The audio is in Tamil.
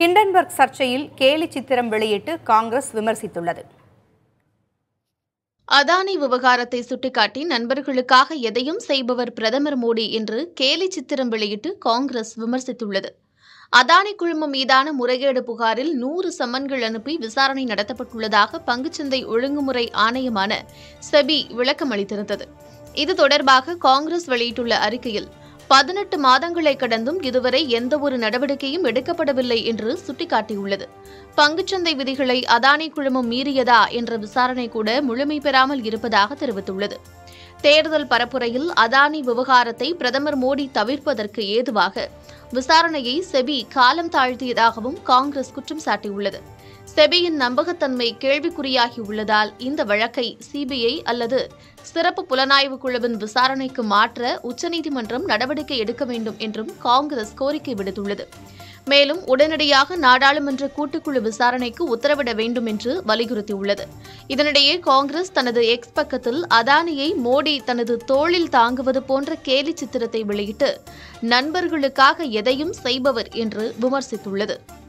ஹிண்டன்பர்க் சர்ச்சையில் கேலி சித்திரம் வெளியிட்டு காங்கிரஸ் விமர்சித்துள்ளது அதானி விவகாரத்தை சுட்டிக்காட்டி நண்பர்களுக்காக எதையும் செய்பவர் பிரதமர் மோடி என்று கேலி சித்திரம் வெளியிட்டு காங்கிரஸ் விமர்சித்துள்ளது அதானி குழுமம் மீதான முறைகேடு புகாரில் நூறு சம்மன்கள் அனுப்பி விசாரணை நடத்தப்பட்டுள்ளதாக பங்குச்சந்தை ஒழுங்குமுறை ஆணையமான செபி விளக்கம் அளித்திருந்தது இது தொடர்பாக காங்கிரஸ் வெளியிட்டுள்ள அறிக்கையில் பதினெட்டு மாதங்களை கடந்தும் இதுவரை எந்தவொரு நடவடிக்கையும் எடுக்கப்படவில்லை என்று சுட்டிக்காட்டியுள்ளது பங்குச்சந்தை விதிகளை அதானி குழுமம் மீறியதா என்ற விசாரணை கூட முழுமை பெறாமல் இருப்பதாக தெரிவித்துள்ளது தேர்தல் பரப்புரையில் அதானி விவகாரத்தை பிரதமர் மோடி தவிர்ப்பதற்கு ஏதுவாக விசாரணையை செபி காலம் தாழ்த்தியதாகவும் காங்கிரஸ் குற்றம் சாட்டியுள்ளது செபியின் நம்பகத்தன்மை கேள்விக்குறியாகி உள்ளதால் இந்த வழக்கை சிபிஐ அல்லது சிறப்பு புலனாய்வு குழுவின் விசாரணைக்கு மாற்ற உச்சநீதிமன்றம் நடவடிக்கை எடுக்க வேண்டும் என்றும் காங்கிரஸ் கோரிக்கை விடுத்துள்ளது மேலும் உடனடியாக நாடாளுமன்ற கூட்டுக்குழு விசாரணைக்கு உத்தரவிட வேண்டும் என்று வலியுறுத்தியுள்ளது இதனிடையே காங்கிரஸ் தனது எக்ஸ் பக்கத்தில் அதானியை மோடி தனது தோளில் தாங்குவது போன்ற கேலி சித்திரத்தை வெளியிட்டு நண்பர்களுக்காக எதையும் செய்பவர் என்று விமர்சித்துள்ளது